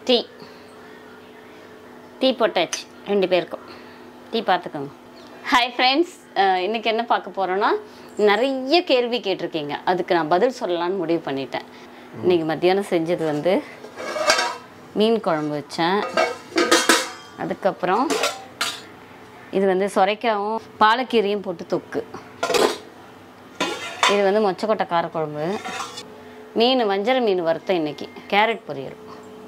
Tea tea போட்டாச்சு ரெண்டு பேருக்கும் டீ பார்த்துக்கோங்க ஹாய் ஃப்ரெண்ட்ஸ் இன்றைக்கி என்ன பார்க்க போகிறோன்னா நிறைய கேள்வி கேட்டிருக்கீங்க அதுக்கு நான் பதில் சொல்லலாம்னு முடிவு பண்ணிட்டேன் இன்றைக்கி மத்தியானம் செஞ்சது வந்து மீன் குழம்பு வச்சேன் அதுக்கப்புறம் இது வந்து சொரைக்காவும் பாலக்கீரையும் போட்டு தொக்கு இது வந்து மொச்சக்கொட்டை காரக்குழம்பு மீன் வஞ்சர மீன் வறுத்தேன் இன்னைக்கு கேரட் பொரியல்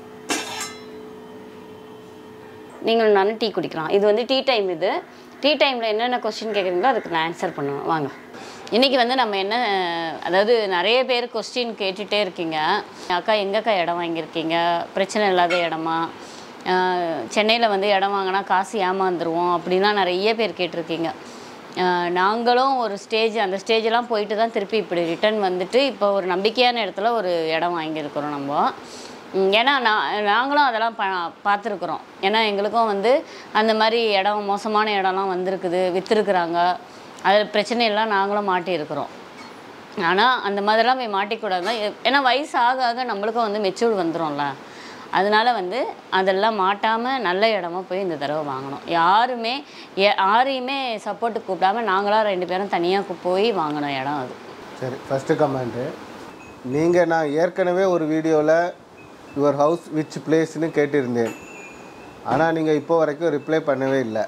நீங்களும் நானும் டீ குடிக்கலாம் இது வந்து டீ டைம் இது டீ டைமில் என்னென்ன கொஸ்டின் கேட்குறீங்களோ அதுக்கு நான் ஆன்சர் பண்ணுவேன் வாங்க இன்றைக்கி வந்து நம்ம என்ன அதாவது நிறைய பேர் கொஸ்டின் கேட்டுகிட்டே இருக்கீங்க அக்கா எங்கக்கா இடம் வாங்கியிருக்கீங்க பிரச்சனை இல்லாத இடமா சென்னையில் வந்து இடம் வாங்கினா காசு ஏமாந்துருவோம் அப்படின்லாம் நிறைய பேர் கேட்டிருக்கீங்க ஆஹ் நாங்களும் ஒரு ஸ்டேஜ் அந்த ஸ்டேஜெல்லாம் போயிட்டு தான் திருப்பி இப்படி ரிட்டர்ன் வந்துட்டு இப்போ ஒரு நம்பிக்கையான இடத்துல ஒரு இடம் வாங்கியிருக்கிறோம் நம்ம உம் ஏன்னா நான் நாங்களும் அதெல்லாம் ப பார்த்துருக்குறோம் ஏன்னா எங்களுக்கும் வந்து அந்த மாதிரி இடம் மோசமான இடம்லாம் வந்திருக்குது விற்றுருக்குறாங்க அதில் பிரச்சனையெல்லாம் நாங்களும் மாட்டியிருக்கிறோம் ஆனால் அந்த மாதிரிலாம் போய் மாட்டிக்கூடாது ஏன்னா வயசு ஆக ஆக நம்மளுக்கும் வந்து மெச்சூர்டு வந்துடும்ல அதனால வந்து அதெல்லாம் மாட்டாமல் நல்ல இடமா போய் இந்த தடவை வாங்கணும் யாருமே யா- யாரையுமே சப்போர்ட்டுக்கு கூப்பிடாம நாங்களாம் ரெண்டு பேரும் தனியாக போய் வாங்கின இடம் அது சரி ஃபஸ்ட்டு கமெண்ட்டு நீங்கள் நான் ஏற்கனவே ஒரு வீடியோவில் யுவர் ஹவுஸ் விச் பிளேஸ்னு கேட்டிருந்தேன் ஆனால் நீங்கள் இப்போ வரைக்கும் ரிப்ளை பண்ணவே இல்லை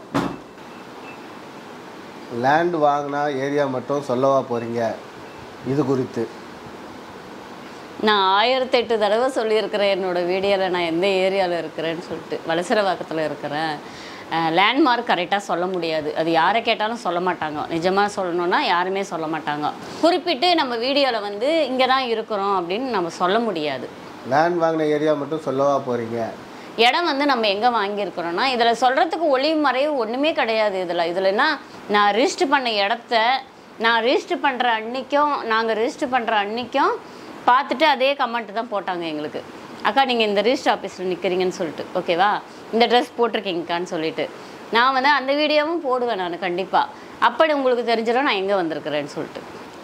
லேண்ட் வாங்கினா ஏரியா மட்டும் சொல்லவா போகிறீங்க இது குறித்து நான் ஆயிரத்தெட்டு தடவை சொல்லியிருக்கிறேன் என்னோட வீடியோவில் நான் எந்த ஏரியாவில் இருக்கிறேன்னு சொல்லிட்டு வலசரவாக்கத்தில் இருக்கிறேன் லேண்ட்மார்க் கரெக்டாக சொல்ல முடியாது அது யாரை கேட்டாலும் சொல்ல மாட்டாங்க நிஜமாக சொல்லணும்னா யாருமே சொல்ல மாட்டாங்க குறிப்பிட்டு நம்ம வீடியோவில் வந்து இங்கே தான் இருக்கிறோம் அப்படின்னு நம்ம சொல்ல முடியாது லேண்ட் வாங்கின ஏரியா மட்டும் சொல்லவா போகிறீங்க இடம் வந்து நம்ம எங்கே வாங்கியிருக்கிறோம்னா இதில் சொல்கிறதுக்கு ஒளிவு மறைவு ஒன்றுமே கிடையாது இதில் இதில் என்ன நான் ரிஜிஸ்டர் பண்ண இடத்த நான் ரிஜிஸ்டர் பண்ணுற அன்னைக்கும் நாங்கள் ரிஜிஸ்டர் பண்ணுற அன்னைக்கும் பார்த்துட்டு அதே கமெண்ட் தான் போட்டாங்க எங்களுக்கு அக்கா நீங்கள் இந்த ரிஜிஸ்டர் ஆஃபீஸில் நிற்கிறீங்கன்னு சொல்லிட்டு ஓகேவா இந்த ட்ரெஸ் போட்டிருக்கீங்கக்கான்னு சொல்லிட்டு நான் வந்து அந்த வீடியோவும் போடுவேன் நான் கண்டிப்பாக அப்படி உங்களுக்கு தெரிஞ்சிடும் நான் எங்கே வந்திருக்கிறேன்னு சொல்லிட்டு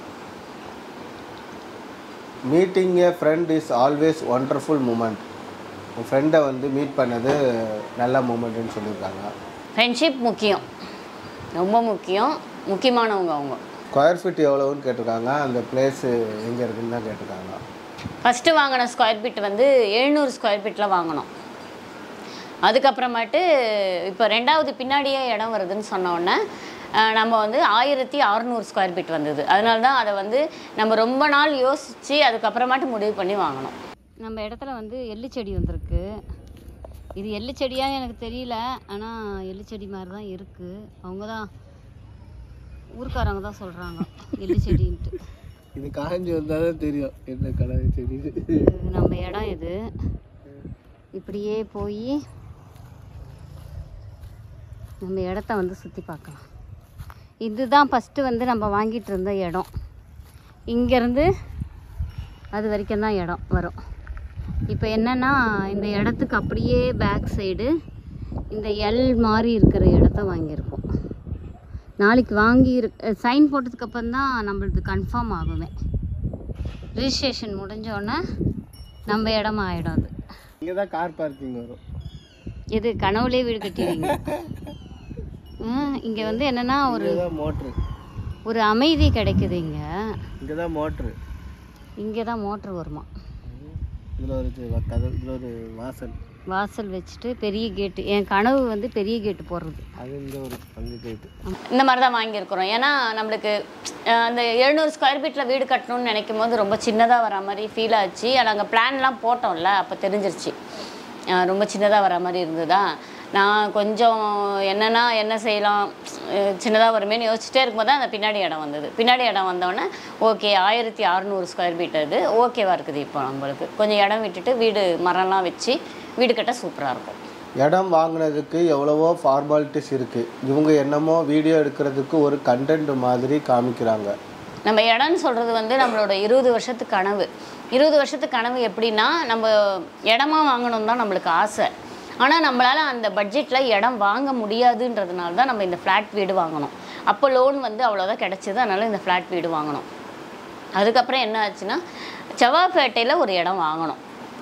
meeting a friend is always wonderful moment உன் ஃப்ரெண்டை வந்து மீட் பண்ணது நல்ல மூமெண்ட்டுன்னு சொல்லியிருக்காங்க ஃப்ரெண்ட்ஷிப் முக்கியம் ரொம்ப முக்கியம் முக்கியமானவங்க அவங்க ஸ்கொயர் ஃபீட் எவ்வளோன்னு கேட்டிருக்காங்க அந்த பிளேஸு எங்கே இருக்குன்னு தான் கேட்டிருக்காங்க ஃபஸ்ட்டு வாங்கின ஸ்கொயர் ஃபீட் வந்து எழுநூறு ஸ்கொயர் ஃபீட்டில் வாங்கினோம் அதுக்கப்புறமேட்டு இப்போ ரெண்டாவது பின்னாடியே இடம் வருதுன்னு சொன்ன உடனே அஹ், நம்ம வந்து ஆயிரத்தி அறநூறு ஸ்கொயர் ஃபீட் வந்தது அதனால தான் அதை வந்து நம்ம ரொம்ப நாள் யோசித்து அதுக்கப்புறமாட்டு முடிவு பண்ணி வாங்கினோம் நம்ம இடத்துல வந்து எள்ளு செடி வந்திருக்கு இது எள்ளு செடியான்னு எனக்கு தெரியல ஆனால் எள்ளு செடி மாதிரி தான் இருக்குது அவங்க தான் ஊர்க்காரங்க தான் சொல்கிறாங்க எள்ளு செடின்ட்டு இது காஞ்சி வந்தால் தான் தெரியும் என்ன கலர் செடி இது நம்ம இடம் இது இப்படியே போய் நம்ம இடத்த வந்து சுற்றி பார்க்கலாம் இதுதான் ஃபஸ்ட்டு வந்து நம்ம வாங்கிட்டு இருந்த இடம் இங்கேருந்து அது வரைக்கும் தான் இடம் வரும் இப்போ என்னென்னா இந்த இடத்துக்கு அப்படியே பேக் சைடு இந்த எல் மாதிரி இருக்கிற இடத்த வாங்கியிருக்கோம் நாளைக்கு வாங்கி சைன் போட்டதுக்கப்புறம் தான் நம்மளுக்கு கன்ஃபார்ம் ஆகுமே ரிஜிஸ்ட்ரேஷன் முடிஞ்சோடனே நம்ம இடம் ஆகிடும் அது இங்கே தான் கார் பார்க்கிங் வரும் இது கனவுலே வீடு கட்டிடுவீங்க இங்கே வந்து என்னென்னா ஒரு இங்கே தான் மோட்ரு ஒரு அமைதி கிடைக்குது இங்கே இங்கே தான் மோட்ரு இங்கே தான் மோட்ரு வருமா இதில் ஒரு இது கதை இதில் ஒரு வாசல் வாசல் வச்சுட்டு பெரிய கேட்டு என் கனவு வந்து பெரிய கேட்டு போடுறது அது இந்த ஒரு அங்கே கேட்டு இந்த மாதிரி தான் வாங்கியிருக்கிறோம் ஏன்னா நம்மளுக்கு அஹ், அந்த எழுநூறு ஸ்கொயர் ஃபீட்டில் வீடு கட்டணும்னு நினைக்கும் போது ரொம்ப சின்னதாக வர மாதிரி ஃபீல் ஆச்சு நாங்கள் பிளான்லாம் போட்டோம்ல அப்போ தெரிஞ்சிருச்சு அஹ், ரொம்ப சின்னதாக வர மாதிரி இருந்ததா நான் கொஞ்சம் என்னென்னா என்ன செய்யலாம் சின்னதாக வருமேன்னு யோசிச்சுட்டே இருக்கும்போது தான் அந்த பின்னாடி இடம் வந்தது பின்னாடி இடம் வந்தோடனே ஓகே ஆயிரத்தி அறநூறு ஸ்கொயர் ஃபீட் அது ஓகேவாக இருக்குது இப்போ நம்மளுக்கு கொஞ்சம் இடம் விட்டுட்டு வீடு மரம்லாம் வச்சு வீடு கட்ட சூப்பராக இருக்கும் இடம் வாங்கினதுக்கு எவ்வளவோ ஃபார்மாலிட்டிஸ் இருக்குது இவங்க என்னமோ வீடியோ எடுக்கிறதுக்கு ஒரு கண்டென்ட் மாதிரி காமிக்கிறாங்க நம்ம இடம்னு சொல்கிறது வந்து நம்மளோட இருபது வருஷத்து கனவு இருபது வருஷத்து கனவு எப்படின்னா நம்ம இடமா வாங்கணும் தான் நம்மளுக்கு ஆசை ஆனால் நம்மளால் அந்த பட்ஜெட்டில் இடம் வாங்க முடியாதுன்றதுனால தான் நம்ம இந்த ஃப்ளாட் வீடு வாங்கணும் அப்போ லோன் வந்து அவ்வளோதான் கிடச்சிது அதனால் இந்த ஃப்ளாட் வீடு வாங்கணும் அதுக்கப்புறம் என்ன ஆச்சுன்னா செவ்வாப்பேட்டையில் ஒரு இடம் வாங்கணும்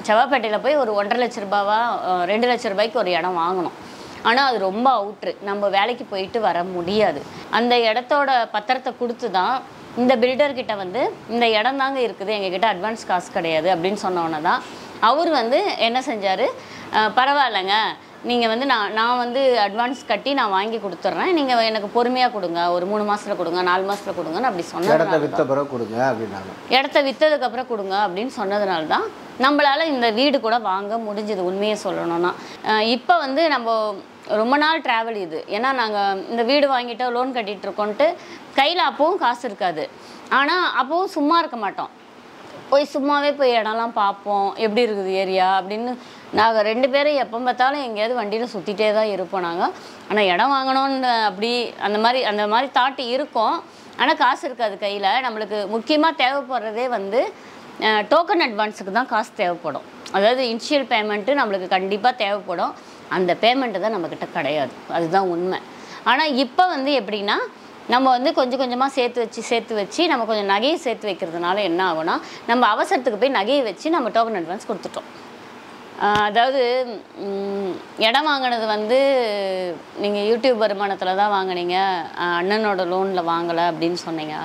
செவ்வாப்பேட்டையில் போய் ஒரு ஒன்றரை லட்ச ரூபாவா அஹ், ரெண்டு லட்ச ரூபாய்க்கு ஒரு இடம் வாங்கணும் ஆனால் அது ரொம்ப அவுட்ரு நம்ம வேலைக்கு போயிட்டு வர முடியாது அந்த இடத்தோட பத்திரத்தை கொடுத்து தான் இந்த பில்டர்கிட்ட வந்து இந்த இடம் தாங்க இருக்குது எங்ககிட்ட அட்வான்ஸ் காசு கிடையாது அப்படின்னு சொன்னோன்னே தான் அவர் வந்து என்ன செஞ்சார் பரவாயில்லைங்க நீங்கள் வந்து நான் நான் வந்து அட்வான்ஸ் கட்டி நான் வாங்கி கொடுத்துட்றேன் நீங்கள் எனக்கு பொறுமையாக கொடுங்க ஒரு மூணு மாசத்துல கொடுங்க நாலு மாசத்துல கொடுங்கன்னு அப்படி இடத்த சொன்னதுனால வித்த பிறகு கொடுங்க அப்படின்னாங்க இடத்த விற்றதுக்கு அப்புறம் கொடுங்க அப்படின்னு சொன்னதுனால தான் நம்மளால இந்த வீடு கூட வாங்க முடிஞ்சது உண்மையை சொல்லணும்னா இப்போ வந்து நம்ம ரொம்ப நாள் ட்ராவல் இது ஏன்னா நாங்கள் இந்த வீடு வாங்கிட்டோம் லோன் கட்டிட்டு இருக்கோன்ட்டு கையில் அப்பவும் காசு இருக்காது ஆனால் அப்பவும் சும்மா இருக்க மாட்டோம் போய் சும்மாவே போய் இடம்லாம் பார்ப்போம் எப்படி இருக்குது ஏரியா அப்படின்னு நாங்கள் ரெண்டு பேரும் எப்போ பார்த்தாலும் எங்கேயாவது வண்டியில் சுற்றிட்டே தான் இருப்போம் நாங்கள் ஆனால் இடம் வாங்கணும்னு அப்படி அந்த மாதிரி அந்த மாதிரி தாட்டு இருக்கும் ஆனால் காசு இருக்காது கையில் நம்மளுக்கு முக்கியமாக தேவைப்படுறதே வந்து டோக்கன் அட்வான்ஸுக்கு தான் காசு தேவைப்படும் அதாவது இனிஷியல் பேமெண்ட்டு நம்மளுக்கு கண்டிப்பாக தேவைப்படும் அந்த பேமெண்ட்டு தான் நம்மக்கிட்ட கிடையாது அதுதான் உண்மை ஆனால் இப்போ வந்து எப்படின்னா நம்ம வந்து கொஞ்சம் கொஞ்சமாக சேர்த்து வச்சு சேர்த்து வச்சு நம்ம கொஞ்சம் நகையை சேர்த்து வைக்கிறதுனால என்ன ஆகும்னா நம்ம அவசரத்துக்கு போய் நகையை வச்சு நம்ம டோக்கன் அட்வான்ஸ் கொடுத்துட்டோம் ஆஹ் அதாவது ம், இடம் வாங்கினது வந்து நீங்கள் யூடியூப் வருமானத்தில் தான் வாங்குனீங்க ஆஹ் அண்ணனோட லோனில் வாங்கலை அப்படின்னு சொன்னீங்க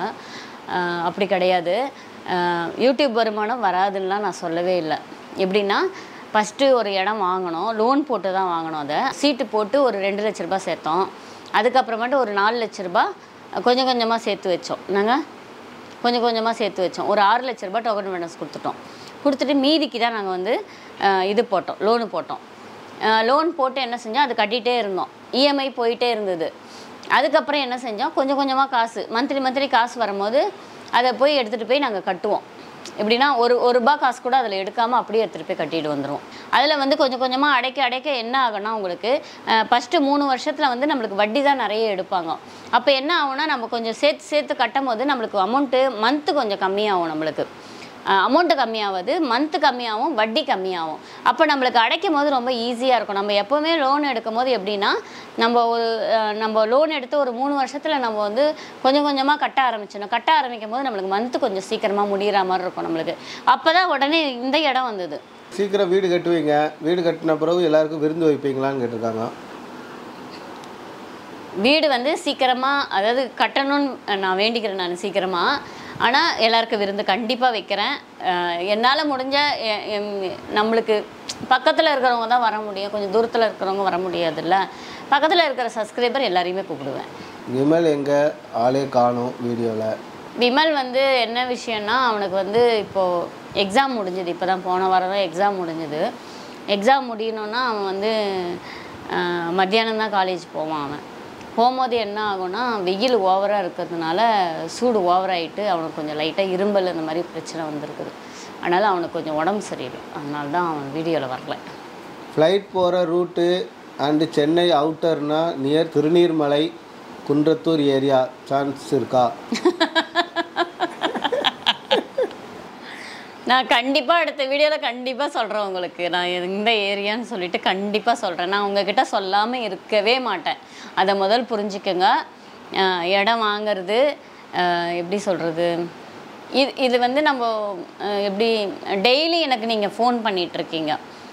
ஆஹ் அப்படி கிடையாது ஆஹ் யூடியூப் வருமானம் வராதுன்னெலாம் நான் சொல்லவே இல்லை எப்படின்னா ஃபஸ்ட்டு ஒரு இடம் வாங்கினோம் லோன் போட்டு தான் வாங்கினோம் அதை சீட்டு போட்டு ஒரு ரெண்டு லட்ச ரூபாய் சேர்த்தோம் அதுக்கப்புறமேட்டு ஒரு நாலு லட்ச ரூபாய் கொஞ்சம் கொஞ்சமாக சேர்த்து வச்சோம் நாங்கள் கொஞ்சம் கொஞ்சமாக சேர்த்து வச்சோம் ஒரு ஆறு லட்ச ரூபாய் டோக்கன் அட்வான்ஸ் கொடுத்துட்டோம் கொடுத்துட்டு மீதிக்கு தான் நாங்கள் வந்து அஹ், இது போட்டோம் லோனு போட்டோம் லோன் போட்டு என்ன செஞ்சோம் அது கட்டிகிட்டே இருந்தோம் இஎம்ஐ போயிட்டே இருந்தது அதுக்கப்புறம் என்ன செஞ்சோம் கொஞ்சம் கொஞ்சமாக காசு மந்த்லி மந்த்லி காசு வரும்போது அதை போய் எடுத்துகிட்டு போய் நாங்கள் கட்டுவோம் எப்படின்னா ஒரு ஒரு ரூபா காசு கூட அதில் எடுக்காமல் அப்படியே எடுத்துகிட்டு போய் கட்டிட்டு வந்துடுவோம் அதில் வந்து கொஞ்சம் கொஞ்சமாக அடைக்க அடைக்க என்ன ஆகும்னா உங்களுக்கு ஃபஸ்ட்டு மூணு வருஷத்தில் வந்து நம்மளுக்கு வட்டி தான் நிறைய எடுப்பாங்க அப்போ என்ன ஆகும்னா நம்ம கொஞ்சம் சேர்த்து சேர்த்து கட்டும் போது நம்மளுக்கு அமௌண்ட்டு மந்த்து கொஞ்சம் கம்மியாகும் நம்மளுக்கு அமௌண்ட்டு கம்மியாகுது மந்த்து கம்மியாகும் வட்டி கம்மியாகும் அப்போ நம்மளுக்கு அடைக்கும் போது ரொம்ப ஈஸியாக இருக்கும் நம்ம எப்போவுமே லோன் எடுக்கும் போது எப்படின்னா நம்ம ஒரு அஹ், நம்ம லோன் எடுத்து ஒரு மூணு வருஷத்தில் நம்ம வந்து கொஞ்சம் கொஞ்சமாக கட்ட ஆரம்பிச்சிடணும் கட்ட ஆரம்பிக்கும் போது நம்மளுக்கு மந்த்து கொஞ்சம் சீக்கிரமாக முடிகிற மாதிரி இருக்கும் நம்மளுக்கு அப்போ தான் உடனே இந்த இடம் வந்தது சீக்கிரம் வீடு கட்டுவீங்க வீடு கட்டின பிறகு எல்லாருக்கும் விருந்து வைப்பீங்களான்னு கேட்டிருக்காங்க வீடு வந்து சீக்கிரமாக அதாவது கட்டணும்னு நான் வேண்டிக்கிறேன் நான் சீக்கிரமாக ஆனால் எல்லாருக்கும் விருந்து கண்டிப்பாக வைக்கிறேன் அஹ் என்னால் முடிஞ்ச எ- எம்- நம்மளுக்கு பக்கத்தில் இருக்கிறவங்க தான் வர முடியும் கொஞ்சம் தூரத்தில் இருக்கிறவங்க வர முடியாதுல்ல பக்கத்தில் இருக்கிற சப்ஸ்கிரைபர் எல்லாரையுமே கூப்பிடுவேன் இனிமேல் எங்கே ஆளே காணும் வீடியோவில் விமல் வந்து என்ன விஷயம்னா அவனுக்கு வந்து இப்போது எக்ஸாம் முடிஞ்சுது இப்போ தான் போன வாரம் தான் எக்ஸாம் முடிஞ்சுது எக்ஸாம் முடியணுன்னா அவன் வந்து அஹ், மத்தியானம் தான் காலேஜ் போவான் அவன் போகும்போது என்ன ஆகும்னா வெயில் ஓவராக இருக்கிறதுனால சூடு ஓவராயிட்டு அவனுக்கு கொஞ்சம் லைட்டாக இரும்பல் இந்த மாதிரி பிரச்சனை வந்திருக்குது அதனால் அவனுக்கு கொஞ்சம் உடம்பு சரியில்லை அதனால தான் அவன் வீடியோவில் வரல ஃப்ளைட் போகிற ரூட்டு அண்டு சென்னை அவுட்டர்னா near Tirunirmalai Kundrathur area chance இருக்கா நான் கண்டிப்பாக அடுத்த வீடியோவில் கண்டிப்பாக சொல்கிறேன் உங்களுக்கு நான் எந்த ஏரியான்னு சொல்லிட்டு கண்டிப்பாக சொல்கிறேன் நான் உங்ககிட்ட சொல்லாமல் இருக்கவே மாட்டேன் அதை முதல் புரிஞ்சுக்கோங்க அஹ் இடம் வாங்குறது அஹ் எப்படி சொல்கிறது இது இது வந்து நம்ம அஹ் எப்படி டெய்லி எனக்கு நீங்கள் ஃபோன் பண்ணிகிட்ருக்கீங்க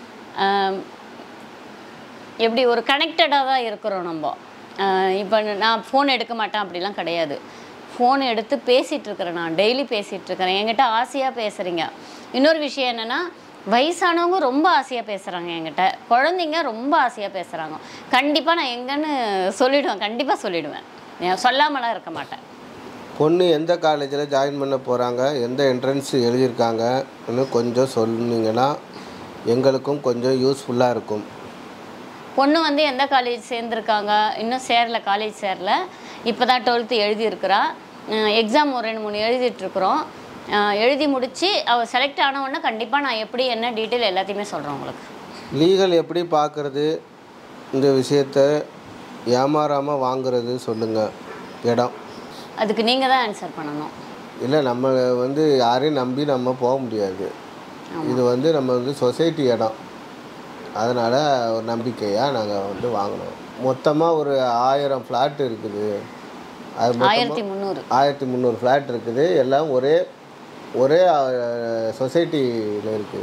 எப்படி ஒரு கனெக்டடாக தான் இருக்கிறோம் நம்ம இப்போ நான் ஃபோன் எடுக்க மாட்டேன் அப்படிலாம் கிடையாது ஃபோன் எடுத்து பேசிகிட்டு இருக்கிறேன் நான் டெய்லி பேசிகிட்டு இருக்கிறேன் என்கிட்ட ஆசையாக பேசுகிறீங்க இன்னொரு விஷயம் என்னென்னா வயசானவங்க ரொம்ப ஆசையாக பேசுகிறாங்க என்கிட்ட குழந்தைங்க ரொம்ப ஆசையாக பேசுகிறாங்க கண்டிப்பாக நான் எங்கன்னு சொல்லிடுவேன் கண்டிப்பாக சொல்லிடுவேன் நான் சொல்லாமலாம் இருக்க மாட்டேன் பொண்ணு எந்த காலேஜில் ஜாயின் பண்ண போகிறாங்க எந்த என்ட்ரன்ஸ் எழுதியிருக்காங்கன்னு கொஞ்சம் சொன்னீங்கன்னா எங்களுக்கும் கொஞ்சம் யூஸ்ஃபுல்லாக இருக்கும் பொண்ணு வந்து எந்த காலேஜ் சேர்ந்துருக்காங்க இன்னும் சேரல காலேஜ் சேரல இப்போ தான் டுவெல்த்து எழுதியிருக்கிறா எக்ஸாம் ஒரு ரெண்டு மூணு எழுதிட்டுருக்குறோம் எழுதி முடித்து அவள் செலக்ட் ஆன உடனே கண்டிப்பாக நான் எப்படி என்ன டீட்டெயில் எல்லாத்தையுமே சொல்கிறேன் உங்களுக்கு லீகல் எப்படி பார்க்குறது இந்த விஷயத்த ஏமாறாமல் வாங்குறது சொல்லுங்கள் இடம் அதுக்கு நீங்கள் தான் ஆன்சர் பண்ணணும் இல்லை நம்ம வந்து யாரையும் நம்பி நம்ம போக முடியாது இது வந்து நம்ம வந்து சொசைட்டி இடம் அதனால் ஒரு நம்பிக்கையாக நாங்கள் வந்து வாங்கினோம் மொத்தமாக ஒரு ஆயிரம் ஃப்ளாட் இருக்குது அது மொத்தமா- ஆயிரத்தி முந்நூறு ஆயிரத்தி முந்நூறு ஃப்ளாட் இருக்குது எல்லாம் ஒரே ஒரே சொசைட்டியில் இருக்குது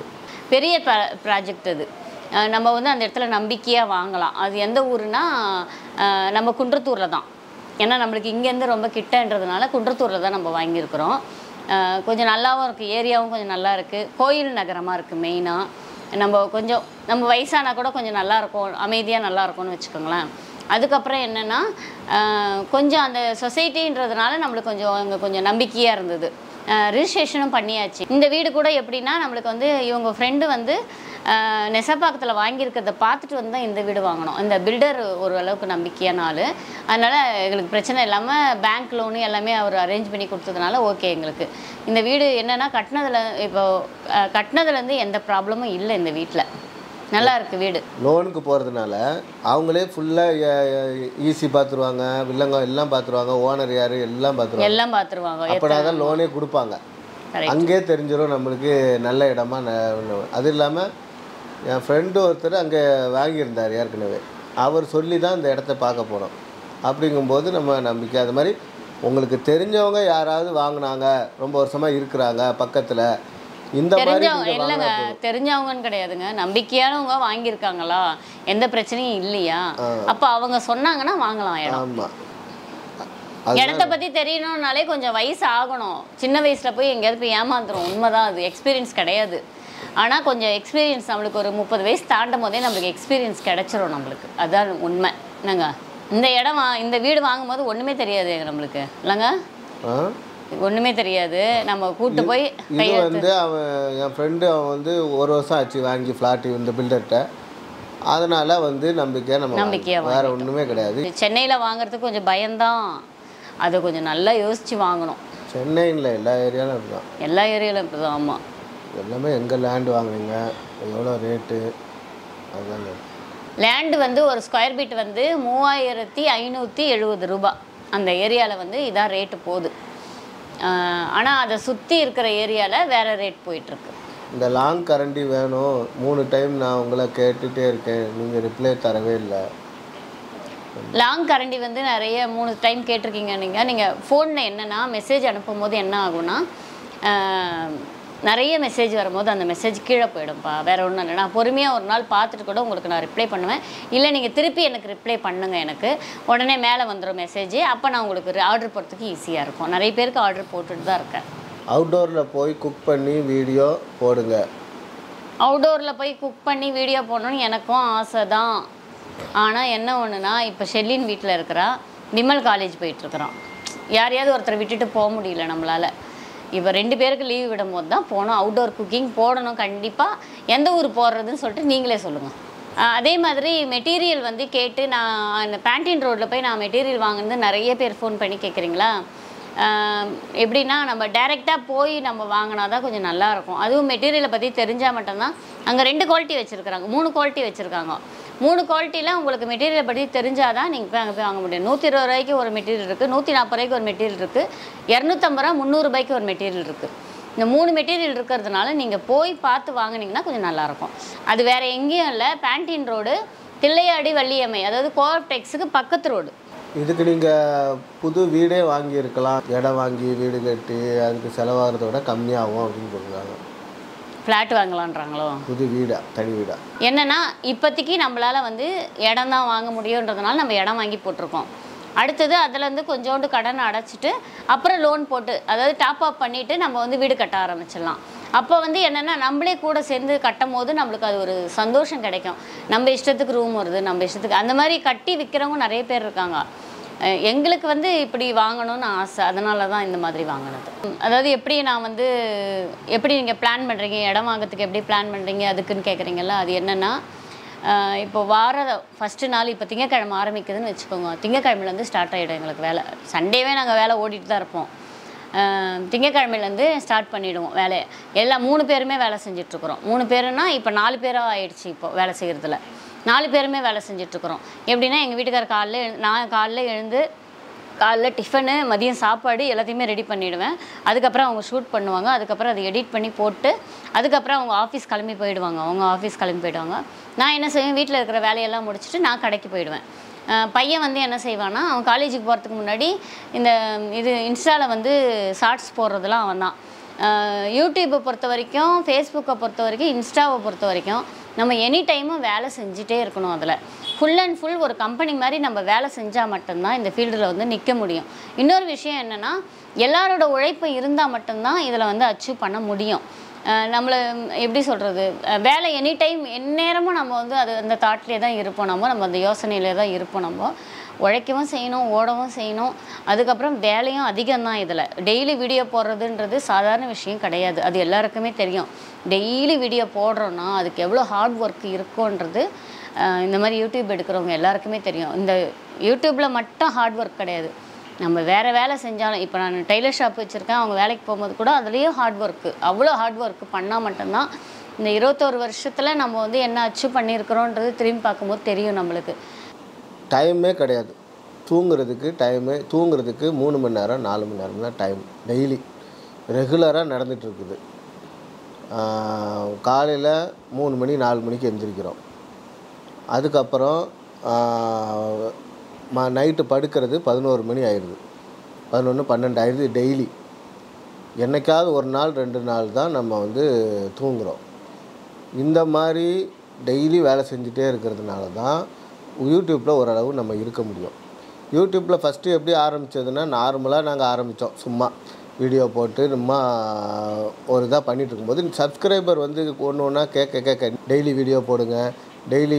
பெரிய ப்ராஜெக்ட் அது அஹ் நம்ம வந்து அந்த இடத்துல நம்பிக்கையாக வாங்கலாம் அது எந்த ஊருனா அஹ் நம்ம குன்றத்தூரில் தான் ஏன்னா நம்மளுக்கு இங்கேருந்து ரொம்ப கிட்டன்றதுனால குன்றத்தூரில் தான் நம்ம வாங்கியிருக்கிறோம் அஹ் கொஞ்சம் நல்லாவும் இருக்குது ஏரியாவும் கொஞ்சம் நல்லா இருக்குது கோயில் நகரமாக இருக்குது மெயினாக நம்ம கொஞ்சம் நம்ம வயசானா கூட கொஞ்சம் நல்லா இருக்கும் அமைதியாக நல்லா இருக்கும்னு வச்சுக்கோங்களேன் அதுக்கப்புறம் என்னென்னா கொஞ்சம் அந்த சொசைட்டின்றதுனால நம்மளுக்கு கொஞ்சம் அங்கே கொஞ்சம் நம்பிக்கையாக இருந்தது ரிஜிஸ்ட்ரேஷனும் பண்ணியாச்சு இந்த வீடு கூட எப்படின்னா நம்மளுக்கு வந்து இவங்க ஃப்ரெண்டு வந்து அஹ், நெசப்பாக்கத்தில் வாங்கியிருக்கிறத பார்த்துட்டு வந்து தான் இந்த வீடு வாங்கினோம் இந்த பில்டர் ஓரளவுக்கு நம்பிக்கையான ஆள் அதனால் எங்களுக்கு பிரச்சனை இல்லாமல் பேங்க் லோனு எல்லாமே அவர் அரேஞ்ச் பண்ணி கொடுத்ததுனால ஓகே எங்களுக்கு இந்த வீடு என்னென்னா கட்டினதில் இப்போ அஹ், கட்டினதுலேருந்து எந்த ப்ராப்ளமும் இல்லை இந்த வீட்டில் நல்லா இருக்குது வீடு லோனுக்கு போகிறதுனால அவங்களே ஃபுல்லாக ஈசி பார்த்துருவாங்க வில்லங்க எல்லாம் பார்த்துருவாங்க ஓனர் யார் எல்லாம் பார்த்துருவாங்க எல்லாம் பார்த்துருவாங்க அப்படின்னா தான் லோனே கொடுப்பாங்க Correct. அங்கேயே தெரிஞ்சிடும் நம்மளுக்கு நல்ல இடமா ந- அது இல்லாமல் என் ஃப்ரெண்டு ஒருத்தர் அங்கே வாங்கியிருந்தார் ஏற்கனவே அவர் சொல்லி தான் இந்த இடத்த பார்க்க போனோம் அப்படிங்கும்போது நம்ம நம்பிக்கை அது மாதிரி உங்களுக்கு தெரிஞ்சவங்க யாராவது வாங்கினாங்க ரொம்ப வருஷமாக இருக்கிறாங்க பக்கத்தில் இந்த மாதிரி தெரிஞ்சவங்க நீங்கள் இல்லைங்க தெரிஞ்சவங்கன்னு கிடையாதுங்க நம்பிக்கையானவங்க வாங்கியிருக்காங்களா எந்த பிரச்சனையும் இல்லையா அப்போ அவங்க சொன்னாங்கன்னா வாங்கலாம் இடம் ஆமாம் அது இடத்த பற்றி தெரியணும்னாலே கொஞ்சம் வயசு ஆகணும் சின்ன வயசில் போய் எங்கேயாவது போய் ஏமாந்துரும் உண்மைதான் அது எக்ஸ்பீரியன்ஸ் கிடையாது ஆனால் கொஞ்சம் எக்ஸ்பீரியன்ஸ் நம்மளுக்கு ஒரு முப்பது வயசு தாண்டும் போதே நம்மளுக்கு எக்ஸ்பீரியன்ஸ் கிடைச்சிரும் நம்மளுக்கு அதான் உண்மை என்னங்க இந்த இடம் வா இந்த வீடு வாங்கும்போது ஒன்றுமே தெரியாது நம்மளுக்கு இல்லைங்க ஆ ஒன்றுமே தெரியாது நம்ம கூட்டு போய் இது கையெழுத்து வந்து அவன் என் ஃப்ரெண்டு அவன் வந்து ஒரு வருஷம் ஆச்சு வாங்கி ஃப்ளாட்டு இந்த பில்டர்கிட்ட அதனால் வந்து நம்பிக்கையாக நம்ம நம்பிக்கையா வாங்கிட்டோம். வேற ஒன்றுமே கிடையாது சென்னையில் வாங்குறதுக்கு கொஞ்சம் பயம்தான் அதை கொஞ்சம் நல்லா யோசித்து வாங்கணும் சென்னையில் எல்லா ஏரியாலும் இதுதான் எல்லா ஏரியாவிலும் இப்படி தான் ஆமாம் எல்லாமே எங்கே லேண்டு வாங்குறீங்க எவ்வளோ ரேட்டு அதுதாங்க லேண்டு வந்து ஒரு ஸ்கொயர் ஃபீட் வந்து மூவாயிரத்தி ஐநூற்றி எழுபது ரூபாய் அந்த ஏரியாவில் வந்து இதான் ரேட்டு போகுது ஆனால் அதை சுற்றி இருக்கிற ஏரியாவில் வேறு ரேட் போயிட்டுருக்கு இந்த லாங் கரண்டி வேணும் மூணு டைம் நான் உங்களை கேட்டுகிட்டே இருக்கேன் நீங்கள் ரிப்ளை தரவே இல்லை லாங் கரண்டி வந்து நிறைய மூணு டைம் கேட்டிருக்கீங்க நீங்கள் நீங்கள் ஃபோனில் என்னென்னா மெசேஜ் அனுப்பும் போது என்ன ஆகும்னா ஆஹ், நிறைய மெசேஜ் வரும்போது அந்த மெசேஜ் கீழே போயிடும்ப்பா வேற ஒன்றும் இல்லை நான் பொறுமையாக ஒரு நாள் பார்த்துட்டு கூட உங்களுக்கு நான் ரிப்ளை பண்ணுவேன் இல்லை நீங்கள் திருப்பி எனக்கு ரிப்ளை பண்ணுங்க எனக்கு உடனே மேலே வந்துடும் மெசேஜ் அப்போ நான் உங்களுக்கு ஆர்டர் போடுறதுக்கு ஈஸியாக இருக்கும் நிறைய பேருக்கு ஆர்டர் போட்டுட்டு தான் இருக்கேன் அவுட்டோரில் போய் குக் பண்ணி வீடியோ போடுங்க அவுடோரில் போய் குக் பண்ணி வீடியோ போடணும்னு எனக்கும் ஆசை தான் ஆனால் என்ன ஒன்றுனா இப்போ ஷெல்லின் வீட்டில் இருக்கிறா விமல் காலேஜ் போயிட்டுருக்குறான் யாரையாவது ஒருத்தரை விட்டுட்டு போக முடியல நம்மளால் இப்போ ரெண்டு பேருக்கு லீவ் விடும்போது தான் போகணும் அவுட்டோர் குக்கிங் போடணும் கண்டிப்பாக எந்த ஊர் போடுறதுன்னு சொல்லிட்டு நீங்களே சொல்லுங்கள் அதே மாதிரி மெட்டீரியல் வந்து கேட்டு நான் அந்த பேண்டீன் ரோட்டில் போய் நான் மெட்டீரியல் வாங்குனது நிறைய பேர் ஃபோன் பண்ணி கேட்குறீங்களா ஆஹ் எப்படின்னா நம்ம டைரெக்டாக போய் நம்ம வாங்கினா தான் கொஞ்சம் நல்லா இருக்கும் அதுவும் மெட்டீரியலை பற்றி தெரிஞ்சால் மட்டும்தான் அங்கே ரெண்டு குவாலிட்டி வச்சுருக்குறாங்க மூணு குவாலிட்டி வச்சுருக்காங்க மூணு குவாலிட்டியில் உங்களுக்கு மெட்டீரியலை பற்றி தெரிஞ்சால் தான் நீங்கள் போய் அங்கே போய் வாங்க முடியும் நூற்றி இருபது ரூபாய்க்கு ஒரு மெட்டீரியல் இருக்குது நூற்றி நாற்பது ரூபாய்க்கு ஒரு மெட்டீரியல் இருக்குது இரநூத்தம்பது ரூபா முந்நூறுபாய்க்கு ஒரு மெட்டீரியல் இருக்குது இந்த மூணு மெட்டீரியல் இருக்கிறதுனால நீங்கள் போய் பார்த்து வாங்குனீங்கன்னா கொஞ்சம் நல்லாயிருக்கும் அது வேறு எங்கேயும் இல்லை பேண்டீன் ரோடு தில்லையாடி வள்ளியம்மை அதாவது கோஆப்டெக்ஸுக்கு பக்கத்து ரோடு இதுக்கு நீங்கள் புது வீடே வாங்கியிருக்கலாம் இடம் வாங்கி வீடு கட்டி அதுக்கு செலவாகிறத விட கம்மியாகும் அப்படின்னு சொல்கிறாங்க ஃப்ளாட் வாங்கலான்றாங்களோ புது வீடா தனி வீடா என்னன்னா இப்போதைக்கு நம்மளால வந்து இடம் தான் வாங்க முடியுன்றதுனால நம்ம இடம் வாங்கி போட்டிருக்கோம் அடுத்தது அதுலேருந்து கொஞ்சோண்டு கடன் அடைச்சிட்டு அப்புறம் லோன் போட்டு அதாவது டாப் அப் பண்ணிவிட்டு நம்ம வந்து வீடு கட்ட ஆரம்பிச்சிடலாம் அப்போ வந்து என்னென்னா நம்மளே கூட சேர்ந்து கட்டும் போது நம்மளுக்கு அது ஒரு சந்தோஷம் கிடைக்கும் நம்ம இஷ்டத்துக்கு ரூம் வருது நம்ம இஷ்டத்துக்கு அந்த மாதிரி கட்டி விற்கிறவங்க நிறைய பேர் இருக்காங்க அஹ் எங்களுக்கு வந்து இப்படி வாங்கணும்னு ஆசை அதனால தான் இந்த மாதிரி வாங்கினது ம், அதாவது எப்படி நான் வந்து எப்படி நீங்கள் பிளான் பண்ணுறீங்க இடம் வாங்குறதுக்கு எப்படி பிளான் பண்ணுறீங்க அதுக்குன்னு கேட்குறீங்கல்ல அது என்னென்னா அஹ் இப்போ வார ஃபஸ்ட்டு நாள் இப்போ திங்கக்கிழமை ஆரம்பிக்குதுன்னு வச்சுக்கோங்க திங்கக்கிழமையிலேருந்து ஸ்டார்ட் ஆகிடும் எங்களுக்கு வேலை சண்டேவே நாங்கள் வேலை ஓடிட்டு தான் இருப்போம் அஹ் திங்கக்கிழமையிலேருந்து ஸ்டார்ட் பண்ணிவிடுவோம் வேலையை எல்லா மூணு பேருமே வேலை செஞ்சிட்ருக்குறோம் மூணு பேருன்னா இப்போ நாலு பேராக ஆயிடுச்சு இப்போ வேலை செய்கிறதுல நாலு பேருமே வேலை செஞ்சிட்ருக்குறோம் எப்படின்னா எங்கள் வீட்டுக்கார் காலைல எழு- நான் காலைல எழுந்து காலைல டிஃபனு மதியம் சாப்பாடு எல்லாத்தையுமே ரெடி பண்ணிவிடுவேன் அதுக்கப்புறம் அவங்க ஷூட் பண்ணுவாங்க அதுக்கப்புறம் அதை எடிட் பண்ணி போட்டு அதுக்கப்புறம் அவங்க ஆஃபீஸ் கிளம்பி போயிடுவாங்க அவங்க ஆஃபீஸ் கிளம்பி போயிடுவாங்க நான் என்ன செய்வேன் வீட்டில் இருக்கிற வேலையெல்லாம் முடிச்சுட்டு நான் கடைக்கு போயிடுவேன் அஹ் பையன் வந்து என்ன செய்வான்னா அவன் காலேஜுக்கு போகிறதுக்கு முன்னாடி இந்த இது இன்ஸ்டாவில் வந்து ஷார்ட்ஸ் போடுறதுலாம் அவன் தான் அஹ், யூடியூப்பை பொறுத்த வரைக்கும் ஃபேஸ்புக்கை பொறுத்த வரைக்கும் இன்ஸ்டாவை பொறுத்த வரைக்கும் நம்ம எனி டைமும் வேலை செஞ்சுட்டே இருக்கணும் அதில் ஃபுல் அண்ட் ஃபுல் ஒரு கம்பெனி மாதிரி நம்ம வேலை செஞ்சால் மட்டும்தான் இந்த ஃபீல்டில் வந்து நிற்க முடியும் இன்னொரு விஷயம் என்னென்னா எல்லாரோட உழைப்பு இருந்தால் மட்டும்தான் இதில் வந்து அச்சீவ் பண்ண முடியும் அஹ் நம்மளை எப்படி சொல்கிறது வேலை எனி டைம் எந்நேரமும் நம்ம வந்து அது அந்த தாட்லேயே தான் இருப்போம் நம்ம நம்ம அந்த யோசனையிலே தான் இருப்போம் நம்ம உழைக்கவும் செய்யணும் ஓடவும் செய்யணும் அதுக்கப்புறம் வேலையும் அதிகம்தான் இதில் டெய்லி வீடியோ போடுறதுன்றது சாதாரண விஷயம் கிடையாது அது எல்லாருக்குமே தெரியும் டெய்லி வீடியோ போடுறோன்னா அதுக்கு எவ்வளோ ஹார்ட் ஒர்க் இருக்குன்றது அஹ் இந்த மாதிரி யூடியூப் எடுக்கிறவங்க எல்லாருக்குமே தெரியும் இந்த யூடியூப்பில் மட்டும் ஹார்ட் ஒர்க் கிடையாது நம்ம வேறு வேலை செஞ்சாலும் இப்போ நான் டெய்லர் ஷாப் வச்சுருக்கேன் அவங்க வேலைக்கு போகும்போது கூட அதுலேயும் ஹார்ட் ஒர்க்கு அவ்வளோ ஹார்ட் ஒர்க் பண்ணால் மட்டும்தான் இந்த இருபத்தோரு வருஷத்தில் நம்ம வந்து என்ன அச்சீவ் பண்ணியிருக்கிறோன்றது திரும்பி பார்க்கும்போது தெரியும் நம்மளுக்கு டைமே கிடையாது தூங்குறதுக்கு டைமே தூங்குறதுக்கு மூணு மணி நேரம் நாலு மணி நேரம் தான் டைம் டெய்லி ரெகுலராக நடந்துட்டு இருக்குது காலையில் மூணு மணி நாலு மணிக்கு எந்திரிக்கிறோம் அதுக்கப்புறம் ஆஹ், ம நைட்டு படுக்கிறது பதினோரு மணி ஆயிடுது பதினொன்று பன்னெண்டு ஆயிடுது டெய்லி என்னைக்காவது ஒரு நாள் ரெண்டு நாள் தான் நம்ம வந்து தூங்குறோம் இந்த மாதிரி டெய்லி வேலை செஞ்சுட்டே இருக்கிறதுனால தான் யூடியூப்பில் ஓரளவு நம்ம இருக்க முடியும் யூடியூப்பில் ஃபஸ்ட்டு எப்படி ஆரம்பித்ததுன்னா நார்மலாக நாங்கள் ஆரம்பித்தோம் சும்மா வீடியோ போட்டு நம்ம ஒரு இதாக பண்ணிட்டு இருக்கும்போது சப்ஸ்கிரைபர் வந்து ஒன்று ஒன்றா கேட்க கேட்க டெய்லி வீடியோ போடுங்க டெய்லி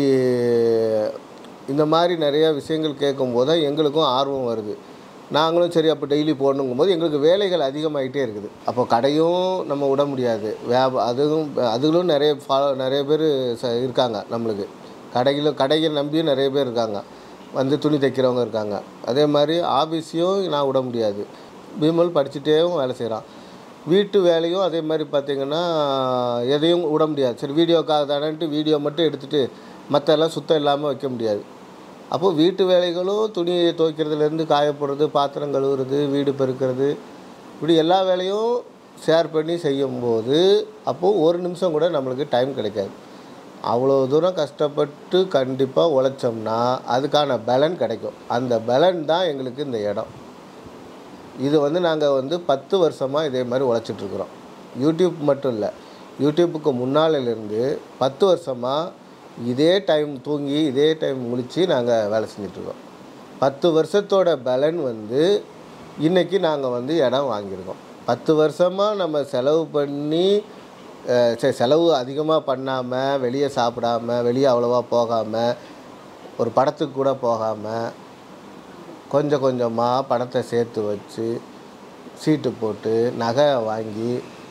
இந்த மாதிரி நிறைய விஷயங்கள் கேட்கும்போது தான் எங்களுக்கும் ஆர்வம் வருது நாங்களும் சரி அப்போ டெய்லி போடணுங்கும் போது எங்களுக்கு வேலைகள் அதிகமாகிட்டே இருக்குது அப்போ கடையும் நம்ம விட முடியாது வியாப அதுவும் அதுகளும் நிறைய ஃபாலோ நிறைய பேர் ச இருக்காங்க நம்மளுக்கு கடையில் கடையை நம்பியும் நிறைய பேர் இருக்காங்க வந்து துணி தைக்கிறவங்க இருக்காங்க அதே மாதிரி ஆஃபீஸையும் நான் விட முடியாது பீமல் படிச்சுட்டேவும் வேலை செய்கிறான் வீட்டு வேலையும் அதே மாதிரி பார்த்திங்கன்னா எதையும் விட முடியாது சரி வீடியோக்காக தானேன்ட்டு வீடியோ மட்டும் எடுத்துகிட்டு மற்றெல்லாம் சுத்தம் இல்லாமல் வைக்க முடியாது அப்போது வீட்டு வேலைகளும் துணியை துவைக்கிறதுலேருந்து காயப்படுறது பாத்திரம் கழுவுறது வீடு பெருக்கிறது இப்படி எல்லா வேலையும் ஷேர் பண்ணி செய்யும்போது அப்போது ஒரு நிமிஷம் கூட நம்மளுக்கு டைம் கிடைக்காது அவ்வளோ தூரம் கஷ்டப்பட்டு கண்டிப்பாக உழைச்சோம்னா அதுக்கான பலன் கிடைக்கும் அந்த பலன் தான் எங்களுக்கு இந்த இடம் இது வந்து நாங்கள் வந்து பத்து வருஷமாக இதே மாதிரி உழைச்சிட்ருக்குறோம் யூடியூப் மட்டும் இல்லை யூடியூப்புக்கு முன்னாலிருந்து பத்து வருஷமாக இதே டைம் தூங்கி இதே டைம் முழித்து நாங்கள் வேலை செஞ்சிட்ருக்கோம் பத்து வருஷத்தோட பலன் வந்து இன்றைக்கி நாங்கள் வந்து இடம் வாங்கியிருக்கோம் பத்து வருஷமாக நம்ம செலவு பண்ணி அஹ், சரி செலவு அதிகமாக பண்ணாமல் வெளியே சாப்பிடாம வெளியே அவ்வளோவா போகாமல் ஒரு படத்துக்கு கூட போகாமல் கொஞ்சம் கொஞ்சமாக பணத்தை சேர்த்து வச்சு சீட்டு போட்டு நகை வாங்கி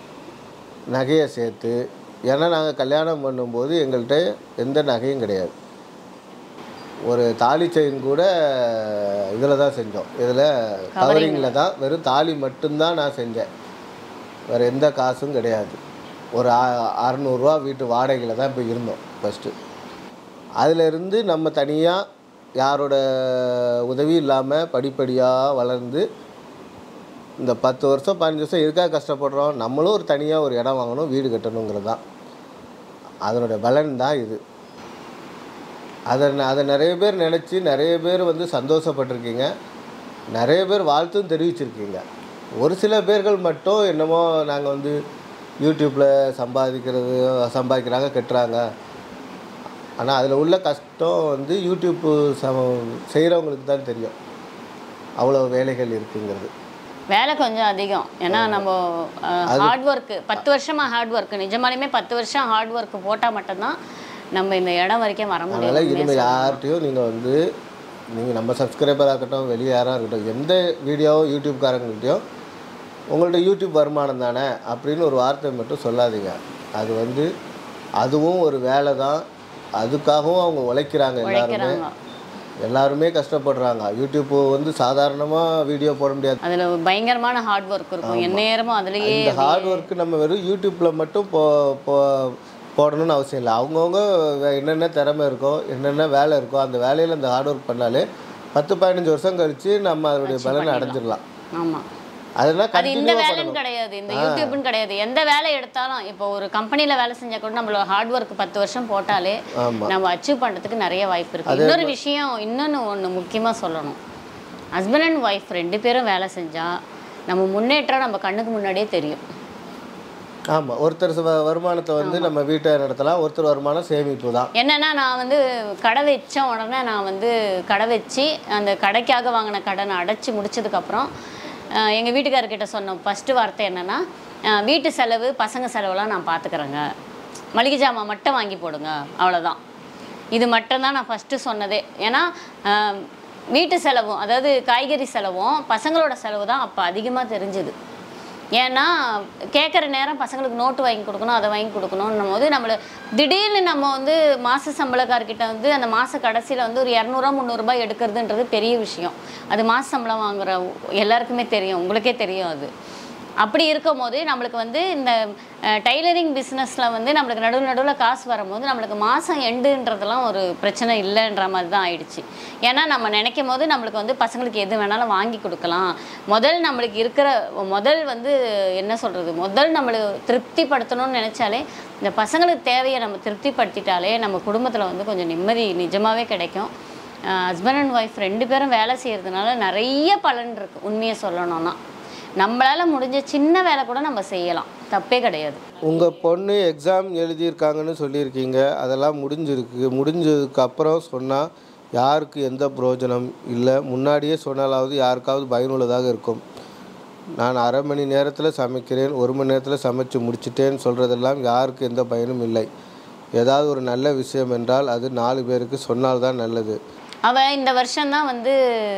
நகையை சேர்த்து ஏன்னா நாங்கள் கல்யாணம் பண்ணும்போது எங்கள்கிட்ட எந்த நகையும் கிடையாது ஒரு தாலி செயின் கூட இதில் தான் செஞ்சோம் இதில் கவரிங்கில் தான் வெறும் தாலி மட்டும்தான் நான் செஞ்சேன் வேறு எந்த காசும் கிடையாது ஒரு அ- அறநூறுவா வீட்டு வாடகையில் தான் இப்போ இருந்தோம் ஃபஸ்ட்டு அதிலிருந்து நம்ம தனியாக யாரோட உதவி இல்லாமல் படிப்படியாக வளர்ந்து இந்த பத்து வருஷம் பதினஞ்சு வருஷம் எதுக்காக கஷ்டப்படுறோம் நம்மளும் ஒரு தனியாக ஒரு இடம் வாங்கணும் வீடு கட்டணுங்கிறது தான் அதனோட பலன் தான் இது அதை ந- அதை நிறைய பேர் நினச்சி நிறைய பேர் வந்து சந்தோஷப்பட்டிருக்கீங்க நிறைய பேர் வாழ்த்தும் தெரிவிச்சிருக்கீங்க ஒரு சில பேர்கள் மட்டும் என்னமோ நாங்கள் வந்து யூடியூப்பில் சம்பாதிக்கிறது சம்பாதிக்கிறாங்க கட்டுறாங்க ஆனால் அதில் உள்ள கஷ்டம் வந்து யூடியூப்பு சம செய்கிறவங்களுக்கு தான் தெரியும் அவ்வளோ வேலைகள் இருக்குங்கிறது வேலை கொஞ்சம் அதிகம் ஏன்னா நம்ம ஹார்ட் ஒர்க்கு பத்து வருஷமா ஹார்ட் ஒர்க் நிஜமாலுமே பத்து வருஷம் ஹார்ட் ஒர்க் போட்டால் மட்டும்தான் நம்ம இந்த இடம் வரைக்கும் வர அதனால் முடியும் இனிமேல் யார்கிட்டையும் நீங்கள் வந்து நீங்கள் நம்ம சப்ஸ்கிரைபராக இருக்கட்டும் வெளியே யாராக இருக்கட்டும் எந்த வீடியோ யூடியூப்காரங்கள்ட்டையும் உங்கள்ட்ட யூடியூப் வருமானம் தானே அப்படின்னு ஒரு வார்த்தை மட்டும் சொல்லாதீங்க அது வந்து அதுவும் ஒரு வேலை தான் அதுக்காகவும் அவங்க உழைக்கிறாங்க எல்லாருமே உழைக்கிறாங்க எல்லாருமே கஷ்டப்படுறாங்க யூடியூப் வந்து சாதாரணமாக வீடியோ போட முடியாது அதுல பயங்கரமான ஹார்ட் ஒர்க் இருக்கும் எந்நேரமும் அதுலயே இந்த ஹார்ட் ஒர்க்கு நம்ம வெறும் யூடியூப்பில் மட்டும் போ போ போடணும்னு அவசியம் இல்லை அவங்கவுங்க வே- என்னென்ன திறமை இருக்கோ என்னென்ன வேலை இருக்கோ அந்த வேலையில் அந்த ஹார்ட் ஒர்க் பண்ணாலே பத்து பதினஞ்சு வருஷம் கழித்து நம்ம அதனுடைய பலனை அடைஞ்சிடலாம் ஆமா அதெல்லாம் அது இந்த கண்டினியூவாக வேலைன்னு கிடையாது இந்த யூடியூப்னு கிடையாது எந்த வேலை எடுத்தாலும் இப்போ ஒரு கம்பெனில வேலை செஞ்சா கூட நம்மளோட ஹார்ட் ஒர்க் பத்து வருஷம் போட்டாலே ஆமாம் நம்ம அச்சீவ் பண்றதுக்கு நிறைய வாய்ப்பு இருக்கு இன்னொரு விஷயம் இன்னொன்னு ஒண்ணு முக்கியமா சொல்லணும் ஹஸ்பண்ட் அண்ட் ஒய்ஃப் ரெண்டு பேரும் வேலை செஞ்சா நம்ம முன்னேற்றம் நம்ம கண்ணுக்கு முன்னாடியே தெரியும் ஆமாம் ஒருத்தர் ச- வருமானத்தை வந்து நம்ம வீட்டை நடத்தலாம் ஒருத்தர் வருமானம் சேமிப்பு தான் என்னன்னா நான் வந்து கடை வச்ச உடனே நான் வந்து கடை வச்சு அந்த கடைக்காக வாங்கின கடனை அடைச்சி முடிச்சதுக்கப்புறம் எங்கள் வீட்டுக்காரர்கிட்ட சொன்ன ஃபஸ்ட்டு வார்த்தை என்னென்னா வீட்டு செலவு பசங்க செலவெல்லாம் நான் பார்த்துக்கிறேங்க மளிகை ஜாமான் மட்டும் வாங்கி போடுங்க அவ்வளோதான் இது மட்டும்தான் நான் ஃபஸ்ட்டு சொன்னதே ஏன்னா அஹ், வீட்டு செலவும் அதாவது காய்கறி செலவும் பசங்களோட செலவு தான் அப்போ அதிகமாக தெரிஞ்சுது ஏன்னா கேட்குற நேரம் பசங்களுக்கு நோட்டு வாங்கி கொடுக்கணும் அதை வாங்கி கொடுக்கணும்னும் போது நம்மளை திடீர்னு நம்ம வந்து மாத சம்பளக்காரர்கிட்ட வந்து அந்த மாத கடைசியில் வந்து ஒரு இரநூறுவா முந்நூறுரூபா எடுக்கிறதுன்றது பெரிய விஷயம் அது மாத சம்பளம் வாங்குற எல்லாருக்குமே தெரியும் உங்களுக்கே தெரியும் அது அப்படி இருக்கும் போது நம்மளுக்கு வந்து இந்த டைலரிங் பிஸ்னஸில் வந்து நம்மளுக்கு நடுவு நடுவில் காசு வரும்போது நம்மளுக்கு மாதம் எண்டுன்றதெல்லாம் ஒரு பிரச்சனை இல்லைன்ற மாதிரி தான் ஆயிடுச்சு ஏன்னா நம்ம நினைக்கும் போது நம்மளுக்கு வந்து பசங்களுக்கு எது வேணாலும் வாங்கி கொடுக்கலாம் முதல் நம்மளுக்கு இருக்கிற முதல் வந்து என்ன சொல்கிறது முதல் நம்மளுக்கு திருப்திப்படுத்தணும்னு நினச்சாலே இந்த பசங்களுக்கு தேவையை நம்ம திருப்திப்படுத்திட்டாலே நம்ம குடும்பத்தில் வந்து கொஞ்சம் நிம்மதி நிஜமாகவே கிடைக்கும் ஹஸ்பண்ட் அண்ட் ஒய்ஃப் ரெண்டு பேரும் வேலை செய்கிறதுனால நிறைய பலன் இருக்குது உண்மையை சொல்லணும்னா நம்மளால் முடிஞ்ச சின்ன வேலை கூட நம்ம செய்யலாம் தப்பே கிடையாது உங்கள் பொண்ணு எக்ஸாம் எழுதியிருக்காங்கன்னு சொல்லியிருக்கீங்க அதெல்லாம் முடிஞ்சிருக்கு முடிஞ்சதுக்கு அப்புறம் சொன்னால் யாருக்கு எந்த பிரயோஜனம் இல்லை முன்னாடியே சொன்னாலாவது யாருக்காவது பயனுள்ளதாக இருக்கும் நான் அரை மணி நேரத்தில் சமைக்கிறேன் ஒரு மணி நேரத்தில் சமைச்சு முடிச்சிட்டேன்னு சொல்கிறதெல்லாம் யாருக்கு எந்த பயனும் இல்லை ஏதாவது ஒரு நல்ல விஷயம் என்றால் அது நாலு பேருக்கு சொன்னால்தான் நல்லது அவள் இந்த வருஷம்தான் வந்து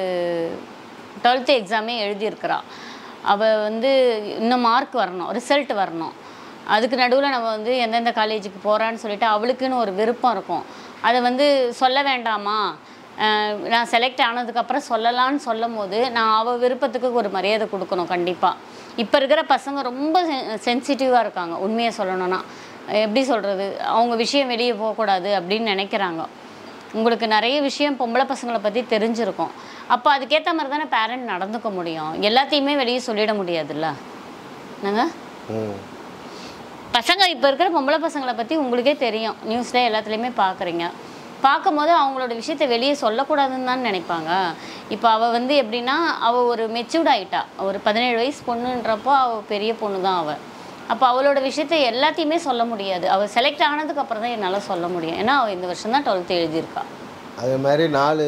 டுவெல்த்து எக்ஸாமே எழுதியிருக்கிறா அவள் வந்து இன்னும் மார்க் வரணும் ரிசல்ட் வரணும் அதுக்கு நடுவில் நம்ம வந்து எந்தெந்த காலேஜுக்கு போகிறான்னு சொல்லிட்டு அவளுக்குன்னு ஒரு விருப்பம் இருக்கும் அதை வந்து சொல்ல வேண்டாமா அஹ் நான் செலக்ட் ஆனதுக்கப்புறம் சொல்லலான்னு சொல்லும் போது நான் அவள் விருப்பத்துக்கு ஒரு மரியாதை கொடுக்கணும் கண்டிப்பாக இப்போ இருக்கிற பசங்க ரொம்ப சென்சிட்டிவாக இருக்காங்க உண்மையை சொல்லணும்னா எப்படி சொல்கிறது அவங்க விஷயம் வெளியே போகக்கூடாது அப்படின்னு நினைக்கிறாங்க உங்களுக்கு நிறைய விஷயம் பொம்பளை பசங்களை பற்றி தெரிஞ்சிருக்கும் அப்போ அதுக்கேற்ற மாதிரி தானே பேரண்ட் நடந்துக்க முடியும் எல்லாத்தையுமே வெளியே சொல்லிட முடியாதுல்ல என்னங்க ம் பசங்க இப்போ இருக்கிற பொம்பளை பசங்களை பற்றி உங்களுக்கே தெரியும் நியூஸில் எல்லாத்துலேயுமே பார்க்குறீங்க பார்க்கும்போது அவங்களோட விஷயத்தை வெளியே சொல்லக்கூடாதுன்னு தான் நினைப்பாங்க இப்போ அவள் வந்து எப்படின்னா அவள் ஒரு மெச்சூர்ட் ஆகிட்டா ஒரு பதினேழு வயசு பொண்ணுன்றப்போ அவள் பெரிய பொண்ணு தான் அவள் அப்போ அவளோட விஷயத்தை எல்லாத்தையுமே சொல்ல முடியாது அவள் செலக்ட் ஆனதுக்கு அப்புறம் தான் என்னால் சொல்ல முடியும் ஏன்னா அவள் இந்த வருஷம் தான் டுவெல்த்து எழுதியிருக்கா அதே மாதிரி நாலு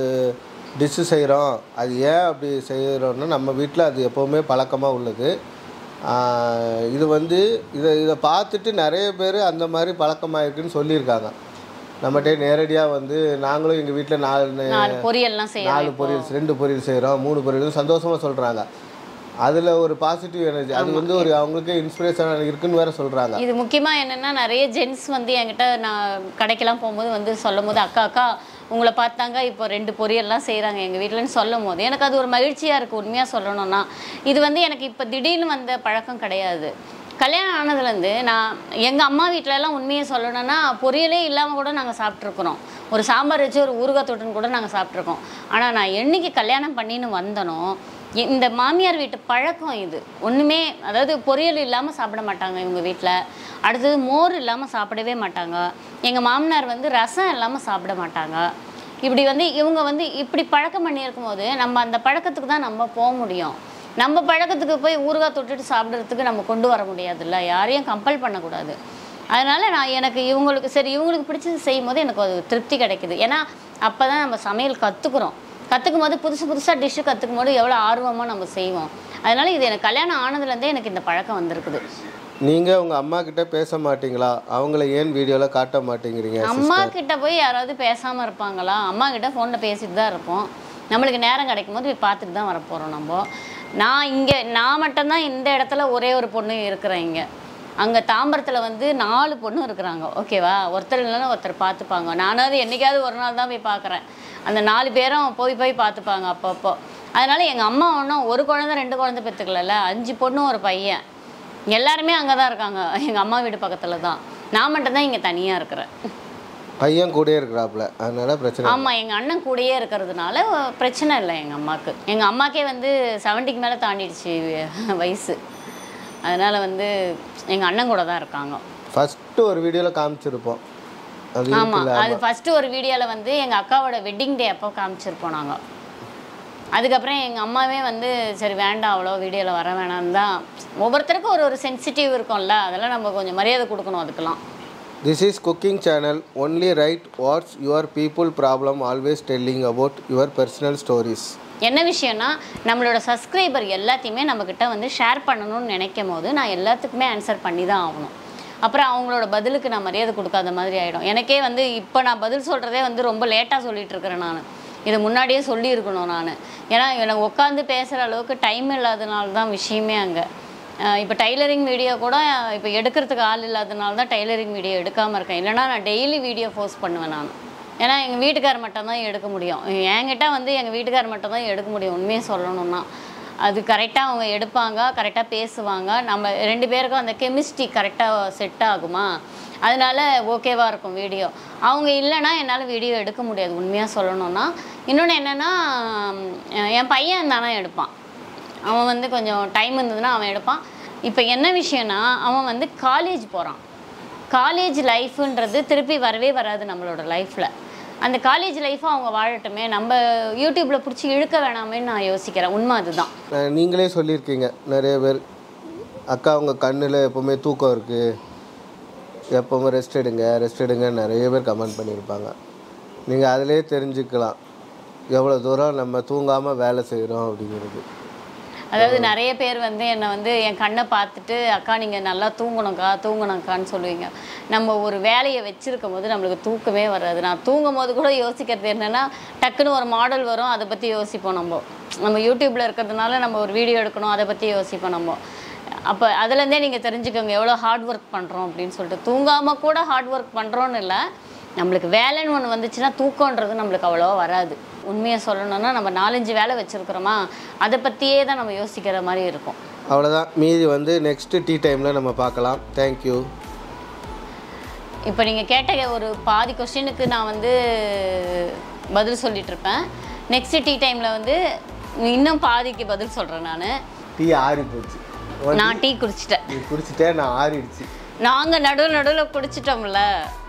டிஷ்ஷு செய்கிறோம் அது ஏன் அப்படி செய்கிறோன்னா நம்ம வீட்டில் அது எப்போவுமே பழக்கமாக உள்ளது ஆஹ் இது வந்து இதை இதை பார்த்துட்டு நிறைய பேர் அந்த மாதிரி பழக்கமாக இருக்குன்னு சொல்லியிருக்காங்க நம்மகிட்டே நேரடியாக வந்து நாங்களும் எங்கள் வீட்டில் நாலு நாலு பொரியல்லாம் செய்யலாம் நாலு பொரியல் ரெண்டு பொரியல் செய்கிறோம் மூணு பொரியல் சந்தோஷமாக சொல்கிறாங்க அதில் ஒரு பாசிட்டிவ் எனர்ஜி அது வந்து ஒரு அவங்களுக்கே இன்ஸ்பிரேஷனாக இருக்குன்னு வேற சொல்கிறாங்க இது முக்கியமாக என்னென்னா நிறைய ஜென்ஸ் வந்து என்கிட்ட நான் கடைக்கெல்லாம் போகும்போது வந்து சொல்லும் போது அக்கா அக்கா உங்களை பார்த்தாங்க இப்போ ரெண்டு பொரியல்லாம் செய்கிறாங்க எங்கள் வீட்டிலன்னு சொல்லும் போது எனக்கு அது ஒரு மகிழ்ச்சியாக இருக்குது உண்மையாக சொல்லணும்னா இது வந்து எனக்கு இப்போ திடீர்னு வந்த பழக்கம் கிடையாது கல்யாணம் ஆனதுலேருந்து நான் எங்கள் அம்மா வீட்டிலலாம் உண்மையை சொல்லணும்னா பொரியலே இல்லாமல் கூட நாங்கள் சாப்பிட்ருக்குறோம் ஒரு சாம்பார் வச்சு ஒரு ஊறுகாய் தொட்டுன்னு கூட நாங்கள் சாப்பிட்ருக்கோம் ஆனால் நான் என்னைக்கு கல்யாணம் பண்ணின்னு வந்தனோ இ- இந்த மாமியார் வீட்டு பழக்கம் இது ஒன்றுமே அதாவது பொரியல் இல்லாமல் சாப்பிட மாட்டாங்க இவங்க வீட்டில் அடுத்தது மோர் இல்லாமல் சாப்பிடவே மாட்டாங்க எங்கள் மாமனார் வந்து ரசம் இல்லாமல் சாப்பிட மாட்டாங்க இப்படி வந்து இவங்க வந்து இப்படி பழக்கம் பண்ணியிருக்கும் போது நம்ம அந்த பழக்கத்துக்கு தான் நம்ம போக முடியும் நம்ம பழக்கத்துக்கு போய் ஊறுகாய் தொட்டுட்டு சாப்பிட்றதுக்கு நம்ம கொண்டு வர முடியாதுல்ல யாரையும் கம்பல் பண்ணக்கூடாது அதனால நான் எனக்கு இவங்களுக்கு சரி இவங்களுக்கு பிடிச்சது செய்யும் போது எனக்கு ஒரு திருப்தி கிடைக்குது ஏன்னா அப்போ தான் நம்ம சமையல் கற்றுக்குறோம் கற்றுக்கும் போது புதுசு புதுசாக டிஷ்ஷு கற்றுக்கும் போது எவ்வளோ ஆர்வமாக நம்ம செய்வோம் அதனால இது எனக்கு கல்யாணம் ஆனதுலேருந்தே எனக்கு இந்த பழக்கம் வந்திருக்குது நீங்கள் உங்கள் அம்மா கிட்ட பேச மாட்டீங்களா அவங்கள ஏன் வீடியோவில் காட்ட மாட்டேங்கிறீங்க அம்மா கிட்ட போய் யாராவது பேசாமல் இருப்பாங்களா அம்மா கிட்ட ஃபோனில் பேசிட்டு தான் இருப்போம் நம்மளுக்கு நேரம் கிடைக்கும் போது போய் பார்த்துட்டு தான் வரப்போகிறோம் நம்ம நான் இங்கே நான் மட்டும்தான் இந்த இடத்துல ஒரே ஒரு பொண்ணு இருக்கிறேன் இங்கே அங்கே தாம்பரத்தில் வந்து நாலு பொண்ணு இருக்கிறாங்க ஓகேவா ஒருத்தர் இல்லைன்னா ஒருத்தர் பார்த்துப்பாங்க நானாவது என்னைக்காவது ஒரு நாள் தான் போய் பார்க்குறேன் அந்த நாலு பேரும் போய் போய் பார்த்துப்பாங்க அப்பப்போ அதனால எங்கள் அம்மா ஒன்றும் ஒரு குழந்தை ரெண்டு குழந்தை பெற்றுக்கல அஞ்சு பொண்ணு ஒரு பையன் எல்லாருமே அங்கே தான் இருக்காங்க எங்கள் அம்மா வீடு பக்கத்தில் தான் நான் மட்டும்தான் இங்கே தனியாக இருக்கிறேன் பையன் கூடயே இருக்கிறாப்புல அதனால பிரச்சனை இல்லை. ஆமாம் எங்கள் அண்ணன் கூடயே இருக்கிறதுனால பிரச்சனை இல்லை எங்கள் அம்மாவுக்கு எங்கள் அம்மாக்கே வந்து செவன்ட்டிக்கு மேலே தாண்டிடுச்சு வயசு அதனால் வந்து எங்கள் அண்ணன் கூட தான் இருக்காங்க ஃபஸ்ட்டு ஒரு வீடியோவில் காமிச்சிருப்போம் அது ஆமாம் இருக்குல்ல அது ஃபஸ்ட்டு ஒரு வீடியோவில் வந்து எங்கள் அக்காவோட வெட்டிங் டே அப்போ காமிச்சிருப்போம் நாங்கள் அதுக்கப்புறம் எங்கள் அம்மாவே வந்து சரி வேண்டாம் அவ்வளோ வீடியோவில் வர வேணாம்னு தான் ஒவ்வொருத்தருக்கும் ஒரு ஒரு சென்சிட்டிவ் இருக்கும்ல அதெல்லாம் நம்ம கொஞ்சம் மரியாதை கொடுக்கணும் அதுக்கெல்லாம் this is cooking channel only right what's your people problem always telling about your personal stories என்ன விஷயம்னா நம்மளோட சப்ஸ்கிரைபர் எல்லாத்தையுமே நம்மக்கிட்ட வந்து ஷேர் பண்ணணும்னு நினைக்கும் போது நான் எல்லாத்துக்குமே ஆன்சர் பண்ணி தான் ஆகணும் அப்புறம் அவங்களோட பதிலுக்கு நான் மரியாதை கொடுக்காத மாதிரி ஆகிடும் எனக்கே வந்து இப்போ நான் பதில் சொல்கிறதே வந்து ரொம்ப லேட்டாக சொல்லிட்டு இருக்கிறேன் நான் இது முன்னாடியே சொல்லியிருக்கணும் நான் ஏன்னா எனக்கு உட்காந்து பேசுகிற அளவுக்கு டைம் இல்லாதனால தான் விஷயமே அங்கே இப்போ டைலரிங் வீடியோ கூட இப்போ எடுக்கிறதுக்கு ஆள் இல்லாதனால தான் டைலரிங் வீடியோ எடுக்காமல் இருக்கேன் இல்லைனா நான் டெய்லி வீடியோ போஸ்ட் பண்ணுவேன் நான் ஏன்னா எங்கள் வீட்டுக்கார் மட்டும் தான் எடுக்க முடியும் என்கிட்ட வந்து எங்கள் வீட்டுக்கார் மட்டும் தான் எடுக்க முடியும் உண்மையை சொல்லணும்னா அது கரெக்டாக அவங்க எடுப்பாங்க கரெக்டாக பேசுவாங்க நம்ம ரெண்டு பேருக்கும் அந்த கெமிஸ்ட்ரி கரெக்டாக செட் ஆகுமா அதனால ஓகேவாக இருக்கும் வீடியோ அவங்க இல்லைன்னா என்னால் வீடியோ எடுக்க முடியாது உண்மையாக சொல்லணும்னா இன்னொன்று என்னென்னா என் பையன் தானே எடுப்பான் அவன் வந்து கொஞ்சம் டைம் இருந்ததுன்னா அவன் எடுப்பான் இப்போ என்ன விஷயம்னா அவன் வந்து காலேஜ் போகிறான் காலேஜ் லைஃப்ன்றது திருப்பி வரவே வராது நம்மளோட லைஃப்பில் அந்த காலேஜ் லைஃப்பை அவங்க வாழட்டுமே நம்ம யூடியூப்பில் பிடிச்சி இழுக்க வேணாமேன்னு நான் யோசிக்கிறேன் உண்மை அதுதான் அஹ் நீங்களே சொல்லியிருக்கீங்க நிறைய பேர் அக்கா உங்கள் கண்ணில் எப்போவுமே தூக்கம் இருக்குது எப்போவுமே ரெஸ்ட் எடுங்க ரெஸ்ட் எடுங்க நிறைய பேர் கமெண்ட் பண்ணியிருப்பாங்க நீங்கள் அதிலே தெரிஞ்சுக்கலாம் எவ்வளோ தூரம் நம்ம தூங்காமல் வேலை செய்கிறோம் அப்படிங்கிறது அதாவது நிறைய பேர் வந்து என்னை வந்து என் கண்ணை பார்த்துட்டு அக்கா நீங்கள் நல்லா தூங்கணும்க்கா தூங்கணும்க்கான்னு சொல்லுவீங்க நம்ம ஒரு வேலையை வச்சிருக்கும் போது நம்மளுக்கு தூக்கமே வராது நான் தூங்கும் போது கூட யோசிக்கிறது என்னென்னா டக்குன்னு ஒரு மாடல் வரும் அதை பற்றி யோசிப்போம் நம்ம நம்ம யூடியூப்பில் இருக்கிறதுனால நம்ம ஒரு வீடியோ எடுக்கணும் அதை பற்றி யோசிப்போம் நம்ம அப்போ அதுலேருந்தே நீங்கள் தெரிஞ்சுக்கோங்க எவ்வளோ ஹார்ட் ஒர்க் பண்ணுறோம் அப்படின்னு சொல்லிட்டு தூங்காமல் கூட ஹார்ட் ஒர்க் பண்ணுறோன்னு இல்லை நம்மளுக்கு வேலைன்னு ஒன்று வந்துச்சுன்னா தூக்கன்றது நம்மளுக்கு அவ்வளோவா வராது உண்மையை சொல்லணும்னா நம்ம நாலஞ்சு வேலை வச்சுருக்குறோமா அதை பற்றியே தான் நம்ம யோசிக்கிற மாதிரி இருக்கும் அவ்வளோதான் மீதி வந்து நெக்ஸ்ட்டு டீ டைமில் நம்ம பார்க்கலாம் தேங்க்யூ இப்போ நீங்கள் கேட்ட ஒரு பாதி கொஸ்டினுக்கு நான் வந்து பதில் சொல்லிட்டு இருப்பேன் நெக்ஸ்ட் டீ டைமில் வந்து இன்னும் பாதிக்கு பதில் சொல்கிறேன் நான் டீ ஆறி போச்சு நான் டீ குடிச்சிட்டேன் நீ குடிச்சிட்டே நான் ஆறிடுச்சு நாங்கள் நடுவில் நடுவில் குடிச்சிட்டோம்ல